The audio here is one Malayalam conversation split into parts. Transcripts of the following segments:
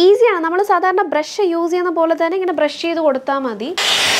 ഈസിയാണ് നമ്മൾ സാധാരണ ബ്രഷ് യൂസ് ചെയ്യുന്ന പോലെ തന്നെ ഇങ്ങനെ ബ്രഷ് ചെയ്ത് കൊടുത്താൽ മതി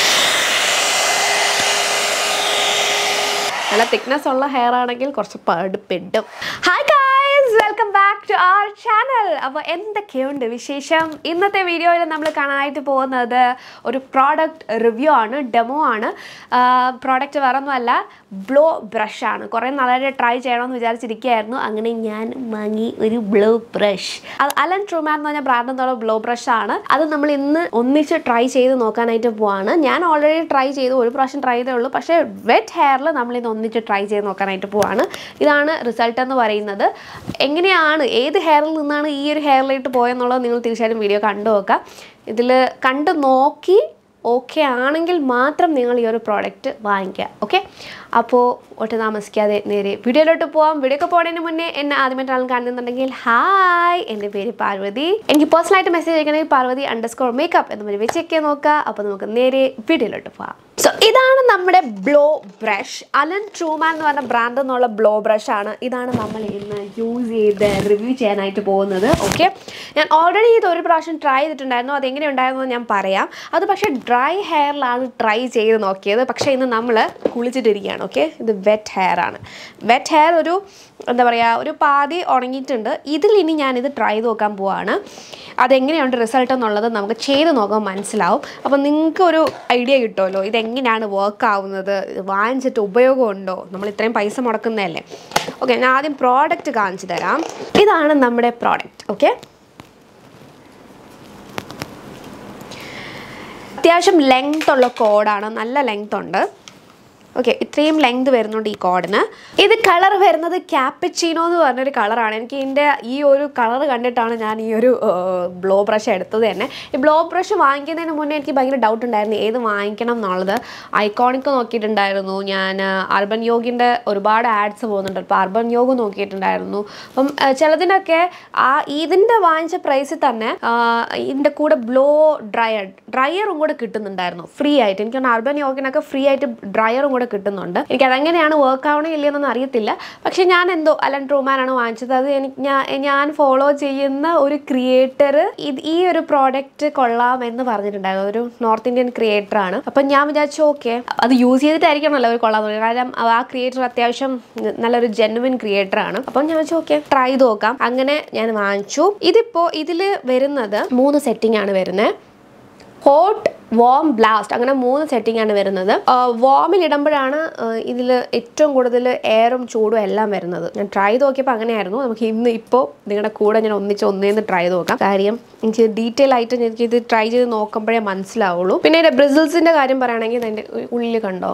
നല്ല തിക്നെസ് ഉള്ള ഹെയർ ആണെങ്കിൽ കുറച്ച് പാടുപെടും hi guys welcome back to our channel അപ്പോൾ എന്തൊക്കെയുണ്ട് വിശേഷം ഇന്നത്തെ വീഡിയോയിൽ നമ്മൾ കാണാനായിട്ട് പോകുന്നത് ഒരു പ്രോഡക്റ്റ് റിവ്യൂ ആണ് ഡെമോ ആണ് പ്രോഡക്റ്റ് വേറൊന്നുമല്ല ബ്ലോ ബ്രഷ് ആണ് കുറേ നാളായിട്ട് ട്രൈ ചെയ്യണമെന്ന് വിചാരിച്ചിരിക്കുകയായിരുന്നു അങ്ങനെ ഞാൻ വാങ്ങി ഒരു ബ്ലോ ബ്രഷ് അത് അലൻ ട്രൂമാൻ എന്ന് പറഞ്ഞ ബ്രാൻഡ് എന്നുള്ള ബ്ലോ ബ്രഷ് ആണ് അത് നമ്മൾ ഇന്ന് ഒന്നിച്ച് ട്രൈ ചെയ്ത് നോക്കാനായിട്ട് പോവാണ് ഞാൻ ഓൾറെഡി ട്രൈ ചെയ്തു ഒരു പ്രാവശ്യം ട്രൈ ചെയ്തേ ഉള്ളൂ പക്ഷേ വെറ്റ് ഹെയറിൽ നമ്മൾ ഇന്ന് ഒന്നിച്ച് ട്രൈ ചെയ്ത് നോക്കാനായിട്ട് പോവാണ് ഇതാണ് റിസൾട്ട് എന്ന് പറയുന്നത് എങ്ങനെയാണ് ഏത് ഹെയറിൽ നിന്നാണ് ഈ ഒരു ഹെയറിലേക്ക് പോയെന്നുള്ളത് നിങ്ങൾ തീർച്ചയായിട്ടും വീഡിയോ കണ്ടു നോക്കാം ഇതിൽ കണ്ട് നോക്കി ഓക്കെ ആണെങ്കിൽ മാത്രം നിങ്ങൾ ഈ ഒരു പ്രോഡക്റ്റ് വാങ്ങിക്കുക ഓക്കെ അപ്പോൾ ഒട്ടും താമസിക്കാതെ നേരെ വീഡിയോയിലോട്ട് പോവാം വീഡിയോ ഒക്കെ പോകുന്നതിന് മുന്നേ എന്നെ ആദ്യമായിട്ടാണ് കാണുന്നുണ്ടെങ്കിൽ ഹായ് എൻ്റെ പേര് പാർവതി എനിക്ക് പേഴ്സണലായിട്ട് മെസ്സേജ് അയക്കണമെങ്കിൽ പാർവതി അണ്ടർസ്കോർ മേക്കപ്പ് എന്ന് പറഞ്ഞ് വെച്ചൊക്കെ നോക്കുക അപ്പോൾ നമുക്ക് നേരെ വീഡിയോയിലോട്ട് പോവാം സോ ഇതാണ് നമ്മുടെ ബ്ലോ ബ്രഷ് അലൻ ട്രൂമാൻ എന്ന് പറഞ്ഞ ബ്രാൻഡ് എന്നുള്ള ബ്ലോ ബ്രഷ് ആണ് ഇതാണ് നമ്മൾ ഇന്ന് യൂസ് ചെയ്ത് റിവ്യൂ ചെയ്യാനായിട്ട് പോകുന്നത് ഓക്കെ ഞാൻ ഓൾറെഡി ഇത് ഒരു പ്രാവശ്യം ട്രൈ ചെയ്തിട്ടുണ്ടായിരുന്നു അത് എങ്ങനെ ഉണ്ടായിരുന്നു എന്ന് ഞാൻ പറയാം അത് പക്ഷേ ഡ്രൈ ഹെയറിലാണ് ട്രൈ ചെയ്ത് നോക്കിയത് പക്ഷേ ഇന്ന് നമ്മൾ കുളിച്ചിട്ടിരിക്കുകയാണ് ഓക്കെ ഇത് വെറ്റ് ഹെയർ ആണ് വെറ്റ് ഹെയർ ഒരു എന്താ പറയുക ഒരു പാതി ഉണങ്ങിയിട്ടുണ്ട് ഇതിൽ ഇനി ഞാനിത് ട്രൈ ചെയ്ത് നോക്കാൻ പോവാണ് അതെങ്ങനെയുണ്ട് റിസൾട്ട് എന്നുള്ളത് നമുക്ക് ചെയ്ത് നോക്കാൻ മനസ്സിലാവും അപ്പം നിങ്ങൾക്ക് ഒരു ഐഡിയ കിട്ടുമല്ലോ ഇതെങ്ങനെയാണ് വർക്ക് ആവുന്നത് ഇത് വാങ്ങിച്ചിട്ട് ഉപയോഗമുണ്ടോ നമ്മൾ ഇത്രയും പൈസ മുടക്കുന്നതല്ലേ ഓക്കെ ഞാൻ ആദ്യം പ്രോഡക്റ്റ് കാണിച്ചു തരാം ഇതാണ് നമ്മുടെ പ്രോഡക്റ്റ് ഓക്കെ അത്യാവശ്യം ലെങ്ത് ഉള്ള കോഡാണ് നല്ല ലെങ്ത് ഉണ്ട് ഓക്കെ ഇത്രയും ലെങ്ത് വരുന്നുണ്ട് ഈ കോഡിന് ഇത് കളർ വരുന്നത് ക്യാപ്പച്ചീനോ എന്ന് പറഞ്ഞൊരു കളറാണ് എനിക്ക് ഇതിൻ്റെ ഈ ഒരു കളർ കണ്ടിട്ടാണ് ഞാൻ ഈ ഒരു ബ്ലോ ബ്രഷ് എടുത്തത് തന്നെ ഈ ബ്ലോ ബ്രഷ് വാങ്ങിക്കുന്നതിന് മുന്നേ എനിക്ക് ഭയങ്കര ഡൗട്ട് ഉണ്ടായിരുന്നു ഏത് വാങ്ങിക്കണം എന്നുള്ളത് ഐക്കോണിക് നോക്കിയിട്ടുണ്ടായിരുന്നു ഞാൻ അർബൻ യോഗിൻ്റെ ഒരുപാട് ആഡ്സ് പോകുന്നുണ്ട് അപ്പോൾ അർബൻ യോഗ നോക്കിയിട്ടുണ്ടായിരുന്നു അപ്പം ആ, ചിലതിനൊക്കെ ആ ഇതിൻ്റെ വാങ്ങിച്ച പ്രൈസിൽ തന്നെ ആ, ഇതിൻ്റെ കൂടെ ബ്ലോ ഡ്രയർ ഡ്രയറും കൂടെ കിട്ടുന്നുണ്ടായിരുന്നു ഫ്രീ ആയിട്ട് എനിക്ക് തോന്നുന്നു അർബൻ യോഗിനൊക്കെ ഫ്രീ ആയിട്ട് ഡ്രയറും കൂടെ കിട്ടുന്നുണ്ട് എനിക്ക് അതെങ്ങനെയാണ് വർക്ക് ആവണോ ഇല്ലയെന്നൊന്നും അറിയത്തില്ല പക്ഷേ ഞാൻ എന്തോ അലൻ ട്രൂമാനാണ് വാങ്ങിച്ചത് അത് എനിക്ക് ഞാൻ ഞാൻ ഫോളോ ചെയ്യുന്ന ഒരു ക്രിയേറ്റർ ഇത് ഈ ഒരു പ്രോഡക്റ്റ് കൊള്ളാം എന്ന് പറഞ്ഞിട്ടുണ്ടായിരുന്നു ഒരു നോർത്ത് ഇന്ത്യൻ ക്രിയേറ്റർ ആണ് അപ്പം ഞാൻ വിചാരിച്ചു ഓക്കെ അത് യൂസ് ചെയ്തിട്ടായിരിക്കണമല്ലോ അവർ കൊള്ളാൻ തോന്നിയത് കാരണം ആ ക്രിയേറ്റർ അത്യാവശ്യം നല്ലൊരു ജെനുവിൻ ക്രിയേറ്റർ ആണ് അപ്പം ഞാൻ വെച്ചു ഓക്കെ ട്രൈ ചെയ്ത് നോക്കാം അങ്ങനെ ഞാൻ വാങ്ങിച്ചു ഇതിപ്പോൾ ഇതിൽ വരുന്നത് മൂന്ന് സെറ്റിംഗ് ആണ് വരുന്നത് ഹോട്ട് വോം ബ്ലാസ്റ്റ് അങ്ങനെ മൂന്ന് സെറ്റിംഗ് ആണ് വരുന്നത് വോമിൽ ഇടുമ്പോഴാണ് ഇതിൽ ഏറ്റവും കൂടുതൽ എയറും ചൂടും എല്ലാം വരുന്നത് ഞാൻ ട്രൈ ചെയ്ത് നോക്കിയപ്പോൾ അങ്ങനെയായിരുന്നു നമുക്ക് ഇന്ന് ഇപ്പോൾ നിങ്ങളുടെ കൂടെ ഞാൻ ഒന്നിച്ച് ഒന്നേന്ന് ട്രൈ ചെയ്ത് നോക്കാം കാര്യം എനിക്ക് ഡീറ്റെയിൽ ആയിട്ട് എനിക്ക് ഇത് ട്രൈ ചെയ്ത് നോക്കുമ്പോഴേ മനസ്സിലാവുള്ളൂ പിന്നെ ഇതിൻ്റെ ബ്രിസിൽസിൻ്റെ കാര്യം പറയുകയാണെങ്കിൽ അതിൻ്റെ ഉള്ളിൽ കണ്ടോ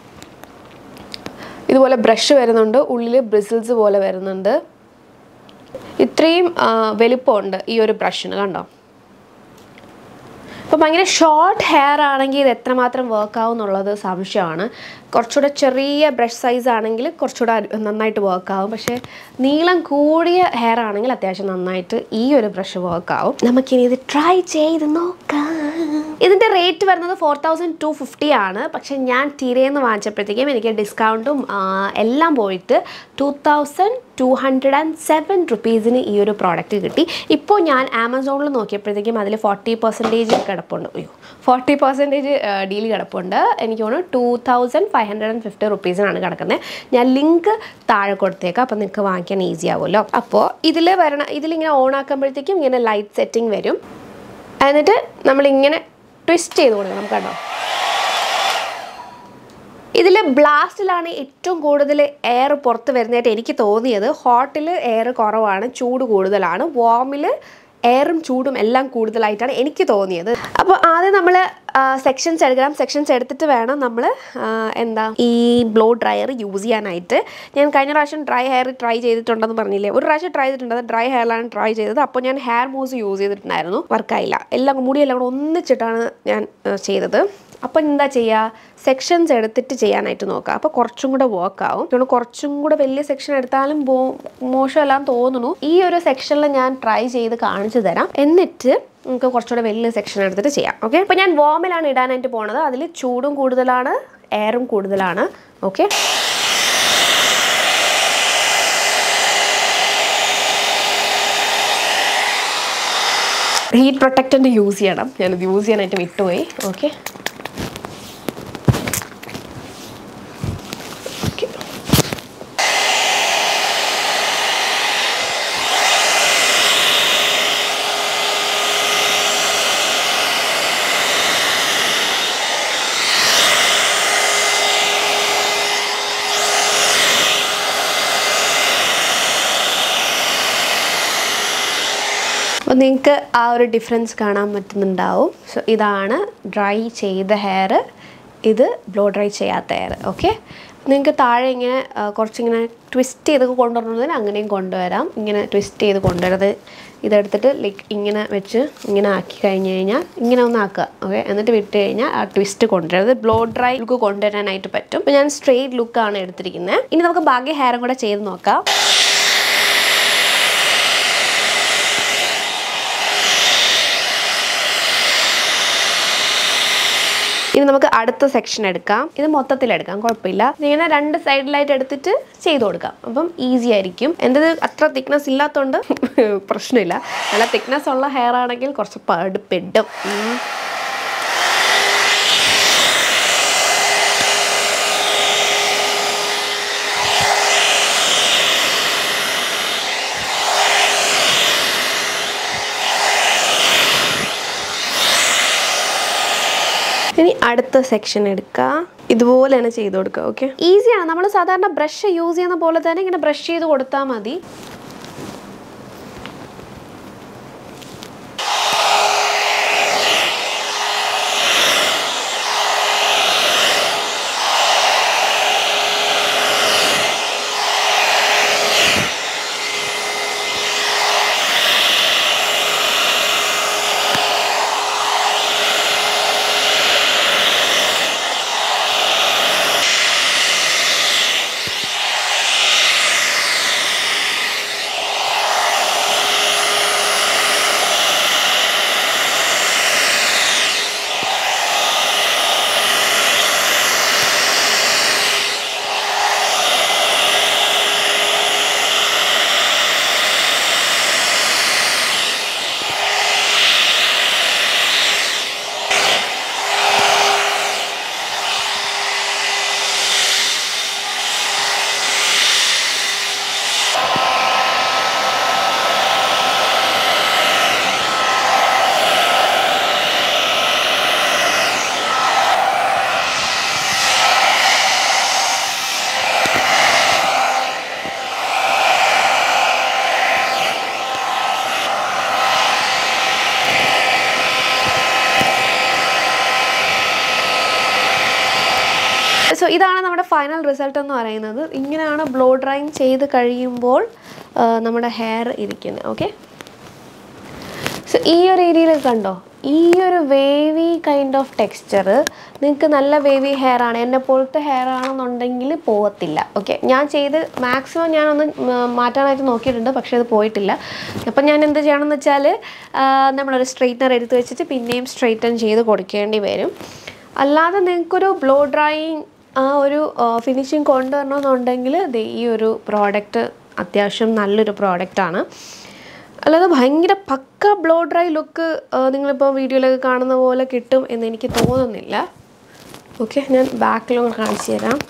ഇതുപോലെ ബ്രഷ് വരുന്നുണ്ട് ഉള്ളിൽ ബ്രിസിൽസ് പോലെ വരുന്നുണ്ട് ഇത്രയും ആ, വലിപ്പമുണ്ട് ഈ ഒരു ബ്രഷിന് കണ്ടോ അപ്പോൾ ഭയങ്കര ഷോർട്ട് ഹെയർ ആണെങ്കിൽ ഇത് എത്രമാത്രം വർക്ക് ആവും എന്നുള്ളത് സംശയമാണ് കുറച്ചുകൂടെ ചെറിയ ബ്രഷ് സൈസ് ആണെങ്കിൽ കുറച്ചുകൂടെ അടി- നന്നായിട്ട് വർക്ക് ആവും പക്ഷേ നീളം കൂടിയ ഹെയർ ആണെങ്കിൽ അത്യാവശ്യം നന്നായിട്ട് ഈ ഒരു ബ്രഷ് വർക്ക് ആവും നമുക്കിനി ഇത് ട്രൈ ചെയ്ത് നോക്കാം ഇതിൻ്റെ റേറ്റ് വരുന്നത് ഫോർ തൗസൻഡ് ടു ഫിഫ്റ്റി ആണ് പക്ഷെ ഞാൻ തീരെന്ന് വാങ്ങിച്ചപ്പോഴത്തേക്കും എനിക്ക് ഡിസ്കൗണ്ടും ആ, എല്ലാം പോയിട്ട് two thousand two hundred and seven റുപ്പീസിന് ഈ ഒരു പ്രോഡക്റ്റ് കിട്ടി ഇപ്പോൾ ഞാൻ ആമസോണിൽ നോക്കിയപ്പോഴത്തേക്കും അതിൽ ഫോർട്ടി പെർസെൻറ്റേജ് കിടപ്പുണ്ട് അയ്യോ ഫോർട്ടി പെർസെൻറ്റേജ് ഡീൽ കിടപ്പുണ്ട് എനിക്ക് തോന്നുന്നു two thousand five hundred and fifty റുപ്പീസിനാണ് കിടക്കുന്നത് ഞാൻ ലിങ്ക് താഴെ കൊടുത്തേക്കാം അപ്പോൾ നിങ്ങൾക്ക് വാങ്ങിക്കാൻ ഈസി ആവുമല്ലോ അപ്പോൾ ഇതിൽ വരണ ഇതിലിങ്ങനെ ഓൺ ആക്കുമ്പോഴത്തേക്കും ഇങ്ങനെ ലൈറ്റ് സെറ്റിംഗ് വരും എന്നിട്ട് നമ്മളിങ്ങനെ ട്വിസ്റ്റ് ചെയ്ത് കൊടുക്കണം കണ്ടോ ഇതിൽ ബ്ലാസ്റ്റിലാണ് ഏറ്റവും കൂടുതൽ എയർ പുറത്ത് വരുന്നതായിട്ട് എനിക്ക് തോന്നിയത് ഹോട്ടിൽ എയർ കുറവാണ് ചൂട് കൂടുതലാണ് വാമിൽ എയറും ചൂടും എല്ലാം കൂടുതലായിട്ടാണ് എനിക്ക് തോന്നിയത് അപ്പോൾ ആദ്യം നമ്മൾ സെക്ഷൻസ് എടുക്കണം സെക്ഷൻസ് എടുത്തിട്ട് വേണം നമ്മൾ എന്താ ഈ ബ്ലോ ഡ്രയർ യൂസ് ചെയ്യാനായിട്ട് ഞാൻ കഴിഞ്ഞ പ്രാവശ്യം ഡ്രൈ ഹെയർ ട്രൈ ചെയ്തിട്ടുണ്ടെന്ന് പറഞ്ഞില്ലേ ഒരു പ്രാവശ്യം ട്രൈ ചെയ്തിട്ടുണ്ട് അത് ഡ്രൈ ഹെയറിലാണ് ട്രൈ ചെയ്തത് അപ്പോൾ ഞാൻ ഹെയർ മൂസ് യൂസ് ചെയ്തിട്ടുണ്ടായിരുന്നു വർക്കായില്ല എല്ലാം മുടിയെല്ലാം കൂടെ ഒന്നിച്ചിട്ടാണ് ഞാൻ ആ, ചെയ്തത് അപ്പം എന്താ ചെയ്യുക സെക്ഷൻസ് എടുത്തിട്ട് ചെയ്യാനായിട്ട് നോക്കുക അപ്പോൾ കുറച്ചും കൂടെ വർക്ക് ആവും അതുകൊണ്ട് കുറച്ചും കൂടെ വലിയ സെക്ഷൻ എടുത്താലും ബോ- മോശമെല്ലാം തോന്നുന്നു ഈ ഒരു സെക്ഷനിൽ ഞാൻ ട്രൈ ചെയ്ത് കാണിച്ചു തരാം എന്നിട്ട് നമുക്ക് കുറച്ചുകൂടെ വലിയ സെക്ഷൻ എടുത്തിട്ട് ചെയ്യാം ഓക്കെ അപ്പോൾ ഞാൻ വോമിലാണ് ഇടാനായിട്ട് പോണത് അതിൽ ചൂടും കൂടുതലാണ് എയറും കൂടുതലാണ് ഓക്കെ ഹീറ്റ് പ്രൊട്ടക്റ്റൻ്റ് യൂസ് ചെയ്യണം ഞാനിത് യൂസ് ചെയ്യാനായിട്ട് വിട്ടുപോയി ഓക്കെ ഓക്കെ അപ്പോൾ നിങ്ങൾക്ക് ആ ഒരു ഡിഫറൻസ് കാണാൻ പറ്റുന്നുണ്ടാവും സോ ഇതാണ് ഡ്രൈ ചെയ്ത ഹെയർ ഇത് ബ്ലോ ഡ്രൈ ചെയ്യാത്ത ഹെയർ ഓക്കെ നിങ്ങൾക്ക് താഴെ ഇങ്ങനെ ആ, കുറച്ചിങ്ങനെ ട്വിസ്റ്റ് ചെയ്ത് കൊണ്ടുവരുന്നതിന് അങ്ങനെയും കൊണ്ടുവരാം ഇങ്ങനെ ട്വിസ്റ്റ് ചെയ്ത് കൊണ്ടുവരുന്നത് ഇതെടുത്തിട്ട് ലൈക്ക് ഇങ്ങനെ വെച്ച് ഇങ്ങനെ ആക്കി കഴിഞ്ഞ് കഴിഞ്ഞാൽ ഇങ്ങനെ ഒന്ന് ആക്കുക ഓക്കെ എന്നിട്ട് വിട്ട് കഴിഞ്ഞാൽ ആ ട്വിസ്റ്റ് കൊണ്ടുവരുന്നത് ബ്ലോ ഡ്രൈ ലുക്ക് കൊണ്ടുവരാനായിട്ട് പറ്റും അപ്പോൾ ഞാൻ സ്ട്രെയിറ്റ് ലുക്കാണ് എടുത്തിരിക്കുന്നത് ഇനി നമുക്ക് ബാക്കി ഹെയറും കൂടെ ചെയ്ത് നോക്കാം ഇനി നമുക്ക് അടുത്ത സെക്ഷൻ എടുക്കാം ഇത് മൊത്തത്തിൽ എടുക്കാം കുഴപ്പമില്ല ഇങ്ങനെ രണ്ട് സൈഡിലായിട്ട് എടുത്തിട്ട് ചെയ്ത് കൊടുക്കാം അപ്പം ഈസി ആയിരിക്കും എൻ്റെ അത്ര തിക്നെസ് ഇല്ലാത്തതുകൊണ്ട് പ്രശ്നമില്ല നല്ല തിക്നെസ് ഉള്ള ഹെയർ ആണെങ്കിൽ കുറച്ച് പാട് പെടും ഉം. ഇനി അടുത്ത സെക്ഷൻ എടുക്കുക ഇതുപോലെ തന്നെ ചെയ്ത് കൊടുക്കുക ഓക്കെ ഈസിയാണ് നമ്മൾ സാധാരണ ബ്രഷ് യൂസ് ചെയ്യുന്ന പോലെ തന്നെ ഇങ്ങനെ ബ്രഷ് ചെയ്ത് കൊടുത്താൽ മതി സോ ഇതാണ് നമ്മുടെ ഫൈനൽ റിസൾട്ട് എന്ന് പറയുന്നത് ഇങ്ങനെയാണ് ബ്ലോ ഡ്രൈങ് ചെയ്ത് കഴിയുമ്പോൾ ആ, നമ്മുടെ ഹെയർ ഇരിക്കുന്നത് ഓക്കെ സോ ഈ ഒരു ഏരിയയിൽ കണ്ടോ ഈ ഒരു വേവി കൈൻഡ് ഓഫ് ടെക്സ്ചർ നിങ്ങൾക്ക് നല്ല വേവി ഹെയർ ആണ് എന്നെ പോലത്തെ ഹെയർ ആണെന്നുണ്ടെങ്കിൽ പോകത്തില്ല ഓക്കെ ഞാൻ ചെയ്ത് മാക്സിമം ഞാനൊന്ന് മ- മാറ്റാനായിട്ട് നോക്കിയിട്ടുണ്ട് പക്ഷേ അത് പോയിട്ടില്ല അപ്പം ഞാൻ എന്ത് ചെയ്യണമെന്ന് വെച്ചാൽ നമ്മളൊരു സ്ട്രെയിറ്റ്നർ എടുത്ത് വെച്ചിട്ട് പിന്നെയും സ്ട്രെയിറ്റൻ ചെയ്ത് കൊടുക്കേണ്ടി വരും അല്ലാതെ നിങ്ങൾക്കൊരു ബ്ലോ ഡ്രൈയിങ് ആ ഒരു ഫിനിഷിങ് കൊണ്ടുവരണമെന്നുണ്ടെങ്കിൽ ദേ ഈ ഒരു പ്രോഡക്റ്റ് അത്യാവശ്യം നല്ലൊരു പ്രോഡക്റ്റാണ് അല്ലാതെ ഭയങ്കര പക്ക ബ്ലോ ഡ്രൈ ലുക്ക് നിങ്ങളിപ്പോൾ വീഡിയോയിലൊക്കെ കാണുന്ന പോലെ കിട്ടും എന്ന് എനിക്ക് തോന്നുന്നില്ല ഓക്കെ ഞാൻ ബാക്കിലൂടെ കാണിച്ചു തരാം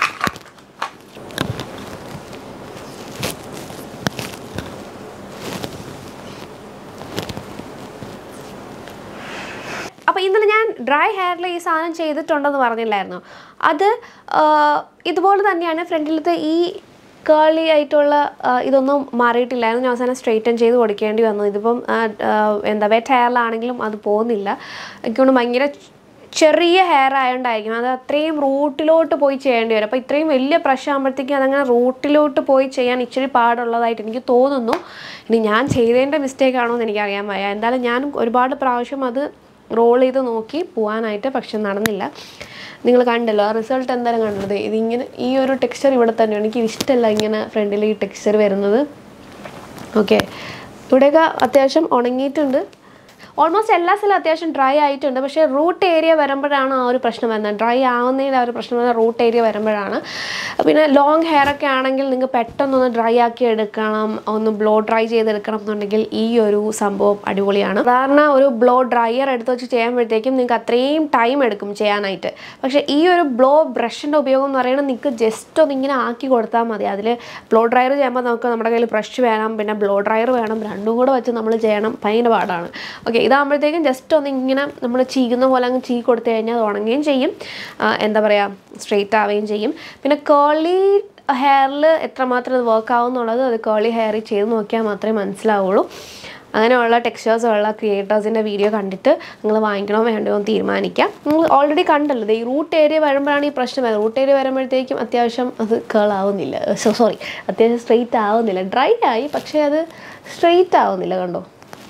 അപ്പോൾ ഇന്നലെ ഞാൻ ഡ്രൈ ഹെയറിൽ ഈ സാധനം ചെയ്തിട്ടുണ്ടെന്ന് പറഞ്ഞില്ലായിരുന്നു അത് ആ, ഇതുപോലെ തന്നെയാണ് ഫ്രണ്ടിലത്തെ ഈ കേളി ആയിട്ടുള്ള ആ, ഇതൊന്നും മാറിയിട്ടില്ലായിരുന്നു ഞാൻ അവസാനം സ്ട്രെയിറ്റൻ ചെയ്ത് കൊടുക്കേണ്ടി വന്നു ഇതിപ്പം ആ, ആ, എന്താ വെറ്റ് ഹെയറിലാണെങ്കിലും അത് പോകുന്നില്ല എനിക്കൊണ്ട് ഭയങ്കര ചെറിയ ഹെയർ ആയതുകൊണ്ടായിരിക്കും അത് അത്രയും റൂട്ടിലോട്ട് പോയി ചെയ്യേണ്ടി വരും അപ്പോൾ ഇത്രയും വലിയ പ്രശ്നം ആകുമ്പോഴത്തേക്കും അതങ്ങനെ റൂട്ടിലോട്ട് പോയി ചെയ്യാൻ ഇച്ചിരി പാടുള്ളതായിട്ട് എനിക്ക് തോന്നുന്നു ഇനി ഞാൻ ചെയ്തതിൻ്റെ മിസ്റ്റേക്ക് ആണോ എന്ന് എനിക്കറിയാൻ വയ്യ എന്തായാലും ഞാൻ ഒരുപാട് പ്രാവശ്യം അത് റോൾ ചെയ്ത് നോക്കി പോകാനായിട്ട് പക്ഷെ നടന്നില്ല നിങ്ങൾ കണ്ടല്ലോ ആ റിസൾട്ട് എന്തായാലും കണ്ടത് ഇതിങ്ങനെ ഈ ഒരു ടെക്സ്ചർ ഇവിടെ തന്നെയാണ് എനിക്ക് ഇഷ്ടമല്ല ഇങ്ങനെ ഫ്രണ്ടിൽ ഈ ടെക്സ്ചർ വരുന്നത് ഓക്കെ ഇവിടെയൊക്കെ അത്യാവശ്യം ഉണങ്ങിയിട്ടുണ്ട് ഓൾമോസ്റ്റ് എല്ലാ സ്ഥലവും അത്യാവശ്യം ഡ്രൈ ആയിട്ടുണ്ട് പക്ഷേ റൂട്ട് ഏരിയ വരുമ്പോഴാണ് ആ ഒരു പ്രശ്നം വരുന്നത് ഡ്രൈ ആവുന്നതിൻ്റെ ആ ഒരു പ്രശ്നം വരുന്നത് റൂട്ട് ഏരിയ വരുമ്പോഴാണ് പിന്നെ ലോങ് ഹെയർ ഒക്കെ ആണെങ്കിൽ നിങ്ങൾക്ക് പെട്ടെന്നൊന്ന് ഡ്രൈ ആക്കി എടുക്കണം ഒന്ന് ബ്ലോ ഡ്രൈ ചെയ്തെടുക്കണം എന്നുണ്ടെങ്കിൽ ഈ ഒരു സംഭവം അടിപൊളിയാണ് സാധാരണ ഒരു ബ്ലോ ഡ്രയർ എടുത്ത് വെച്ച് ചെയ്യുമ്പോഴത്തേക്കും നിങ്ങൾക്ക് അത്രയും ടൈം എടുക്കും ചെയ്യാനായിട്ട് പക്ഷേ ഈ ഒരു ബ്ലോ ബ്രഷിൻ്റെ ഉപയോഗം എന്ന് പറയുന്നത് നിങ്ങൾക്ക് ജസ്റ്റ് ഒന്ന് ഇങ്ങനെ ആക്കി കൊടുത്താൽ മതി അതിൽ ബ്ലോ ഡ്രയർ ചെയ്യുമ്പോൾ നമുക്ക് നമ്മുടെ കയ്യിൽ ബ്രഷ് വേണം പിന്നെ ബ്ലോ ഡ്രയർ വേണം രണ്ടും കൂടെ വെച്ച് നമ്മൾ ചെയ്യണം ഭയങ്കര പാടാണ് ഓക്കെ ഇതാകുമ്പോഴത്തേക്കും ജസ്റ്റ് ഒന്ന് ഇങ്ങനെ നമ്മൾ ചീകുന്ന പോലെ അങ്ങ് ചീ കൊടുത്തു കഴിഞ്ഞാൽ അത് ഉണങ്ങുകയും ചെയ്യും ആ, എന്താ പറയുക സ്ട്രെയിറ്റ് ആവുകയും ചെയ്യും പിന്നെ കേളി ഹെയറിൽ എത്രമാത്രം ഇത് വർക്ക് ആവും എന്നുള്ളത് അത് കേളി ഹെയറിൽ ചെയ്ത് നോക്കിയാൽ മാത്രമേ മനസ്സിലാവുള്ളൂ അങ്ങനെയുള്ള ടെക്സ്റ്റേഴ്സ് ഉള്ള ക്രിയേറ്റേഴ്സിൻ്റെ വീഡിയോ കണ്ടിട്ട് നിങ്ങൾ വാങ്ങിക്കണോ വേണ്ടോ എന്ന് തീരുമാനിക്കാം നിങ്ങൾ ഓൾറെഡി കണ്ടല്ലോ ദേ ഈ റൂട്ട് ഏരിയ വരുമ്പോഴാണ് ഈ പ്രശ്നം വരുന്നത് റൂട്ട് ഏരിയ വരുമ്പോഴത്തേക്കും അത്യാവശ്യം അത് കേൾ ആവുന്നില്ല സോറി അത്യാവശ്യം സ്ട്രെയിറ്റ് ആവുന്നില്ല ഡ്രൈ ആയി പക്ഷേ അത് സ്ട്രെയിറ്റ് ആവുന്നില്ല കണ്ടോ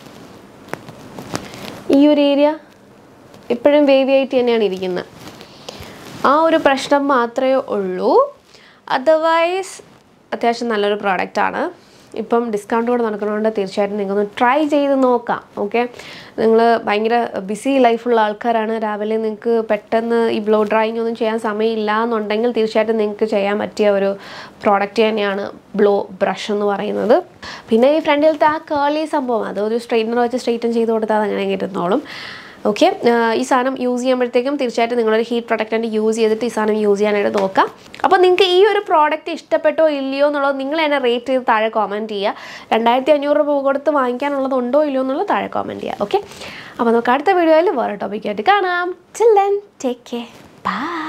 ഈ ഒരു ഏരിയ ഇപ്പോഴും വേവി ആയിട്ട് തന്നെയാണ് ഇരിക്കുന്നത് ആ ഒരു പ്രശ്നം മാത്രമേ ഉള്ളൂ അതർവൈസ് അത്യാവശ്യം നല്ലൊരു പ്രോഡക്റ്റാണ് ഇപ്പം ഡിസ്കൗണ്ട് കൂടെ നടക്കുന്നതുകൊണ്ട് തീർച്ചയായിട്ടും നിങ്ങൾക്കൊന്ന് ട്രൈ ചെയ്ത് നോക്കാം ഓക്കെ നിങ്ങൾ ഭയങ്കര ബിസി ലൈഫുള്ള ആൾക്കാരാണ് രാവിലെ നിങ്ങൾക്ക് പെട്ടെന്ന് ഈ ബ്ലോ ഡ്രൈയിങ് ഒന്നും ചെയ്യാൻ സമയമില്ല എന്നുണ്ടെങ്കിൽ തീർച്ചയായിട്ടും നിങ്ങൾക്ക് ചെയ്യാൻ പറ്റിയ ഒരു പ്രോഡക്റ്റ് തന്നെയാണ് ബ്ലോ ബ്രഷ് എന്ന് പറയുന്നത് പിന്നെ ഈ ഫ്രണ്ടിലത്തെ ആ കേളി സംഭവം അത് ഒരു സ്ട്രെയിറ്റ്നർ വെച്ച് സ്ട്രെയിറ്റൻ ചെയ്ത് കൊടുത്താൽ അത് അങ്ങനെ ഇരുന്നോളും ഓക്കെ ഈ സാധനം യൂസ് ചെയ്യുമ്പോഴത്തേക്കും തീർച്ചയായിട്ടും നിങ്ങളൊരു ഹീറ്റ് പ്രൊട്ടക്റ്റൻ്റ് യൂസ് ചെയ്തിട്ട് ഈ സാധനം യൂസ് ചെയ്യാനായിട്ട് നോക്കാം അപ്പോൾ നിങ്ങൾക്ക് ഈ ഒരു പ്രോഡക്റ്റ് ഇഷ്ടപ്പെട്ടോ ഇല്ലയോ എന്നുള്ളത് നിങ്ങൾ തന്നെ റേറ്റ് ചെയ്ത് താഴെ കോമൻറ്റ് ചെയ്യുക രണ്ടായിരത്തി അഞ്ഞൂറ് രൂപ കൊടുത്ത് വാങ്ങിക്കാനുള്ളത് ഉണ്ടോ ഇല്ലയോ എന്നുള്ളത് താഴെ കോമൻറ്റ് ചെയ്യുക ഓക്കെ അപ്പോൾ നമുക്ക് അടുത്ത വീഡിയോയിൽ വേറെ ടോപ്പിക്കായിട്ട് കാണാം ചില്ലൻ ടേക്ക് കെയർ ബൈ